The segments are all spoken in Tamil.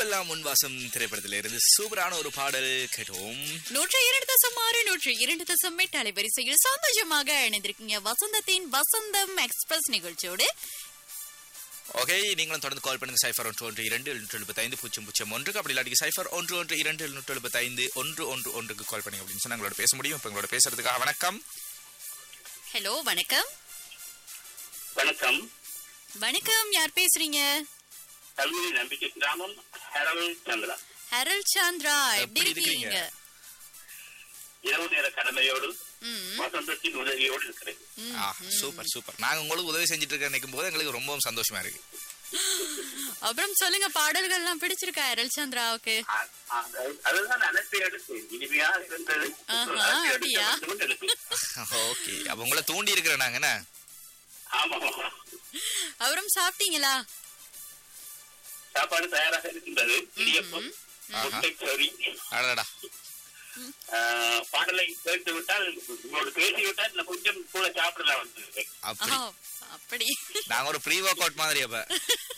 ஊரெல்லாம் முன்வாசம் திரைப்படத்தில இருந்து சூப்பரான ஒரு பாடல் கேட்டோம் நூற்றி இரண்டு தசம் ஆறு நூற்றி இரண்டு தசம் எட்டு அலைவரிசையில் சந்தோஷமாக இணைந்திருக்கீங்க வசந்தத்தின் வசந்தம் எக்ஸ்பிரஸ் நிகழ்ச்சியோடு ஓகே நீங்களும் தொடர்ந்து கால் பண்ணுங்க சைஃபர் ஒன்று ஒன்று இரண்டு எழுநூற்று எழுபத்தி ஐந்து பூஜ்ஜியம் பூஜ்ஜியம் ஒன்றுக்கு அப்படி இல்லாட்டி சைஃபர் ஒன்று ஒன்று இரண்டு எழுநூற்று எழுபத்தி ஐந்து ஒன்று ஒன்று ஒன்றுக்கு கால் பண்ணுங்க அப்படின்னு சொன்னா எங்களோட பேச முடியும் இப்போ எங்களோட பேசுறதுக்காக வணக்கம் ஹலோ வணக்கம் வணக்கம் வணக்கம் யார் பேசுறீங்க கல்வி நம்பிக்கை கிராமம் ஹரல் சந்திரா ஹரல் சாந்திரா எப்படி எப்படி இருக்கீங்க? இருக்கீங்க இரவு நேர கடமையோடு ம், வசந்தத்தின் உதவியோடு இருக்கிறேன் ம். ஆ சூப்பர் சூப்பர் நாங்க உங்களுக்கு உதவி செஞ்சுட்டு இருக்க நினைக்கும் போது எங்களுக்கு ரொம்பவும் சந்தோஷமா இருக்கு அப்புறம் சொல்லுங்க பாடல்கள்லாம் பிடிச்சிருக்கா ஹரல் சந்திராவுக்கு அ- அ- அதுதான் அனுப்பி எடுத்து இனிமையா இருந்தது ஆஹா, அனுப்பி அப்படியா? எடுத்து கொண்டு இருக்கு. ஓகே அப்ப உங்களை தூண்டி இருக்கிறேன் நாங்க என்ன ஆமா அப்புறம் சாப்பிட்டீங்களா சாப்பாடு தயாராக இருக்கின்றது இடியப்பம் ஆஹா. முட்டை சொறி அடடா ஆஹ், பாடலை கேட்டு விட்டால் உங்களோடு பேசி விட்டால் இன்னும் கொஞ்சம் கூட சாப்பிடலாம் வந்து அப்படி ஆ, அப்படி நாங்க ஒரு ப்ரீ ஒர்க் அவுட் மாதிரி அப்ப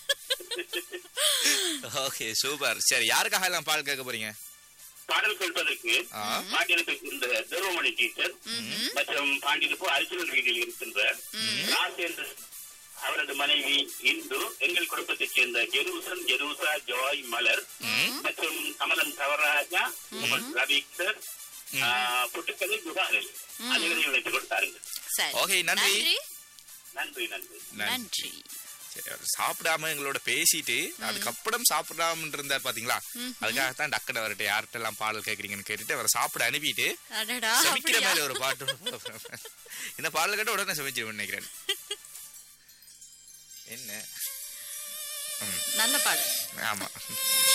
ஓகே சூப்பர் சரி யாருக்காக எல்லாம் பால் கேட்க போறீங்க பாடல் கேட்பதற்கு ஆ. பாண்டியனுக்கு இந்த தேர்வமணி டீச்சர் மற்றும் பாண்டியனுக்கு அரிசிவல் வீதியில் இருக்கின்ற ராஜேந்திர அவரது மனைவி இந்து எங்கள் குடும்பத்தைச் சேர்ந்த ஜெருசன் ஜெருசா ஜாய் மலர் மற்றும் கமலம் தவராஜா முகமது ரபீக் சார் புட்டுக்கதை குகாரில் அனைவரையும் வைத்துக் கொடுத்தார்கள் சரி Okay, நன்றி. நன்றி நன்றி நன்றி சரி அவர் சாப்பிடாம எங்களோட பேசிட்டு அதுக்கப்புறம் சாப்பிடாம இருந்தார் பாத்தீங்களா அதுக்காகத்தான் டக்குனு அவர்கிட்ட யார்கிட்ட எல்லாம் பாடல் கேக்குறீங்கன்னு கேட்டுட்டு அவரை சாப்பிட அனுப்பிட்டு அடடா சமைக்கிற அப்படியா? மாதிரி ஒரு பாட்டு இந்த பாடல் கேட்ட உடனே சமைச்சிருவேன் நினைக்கிறேன் என்ன நல்ல பாடல் ஆமா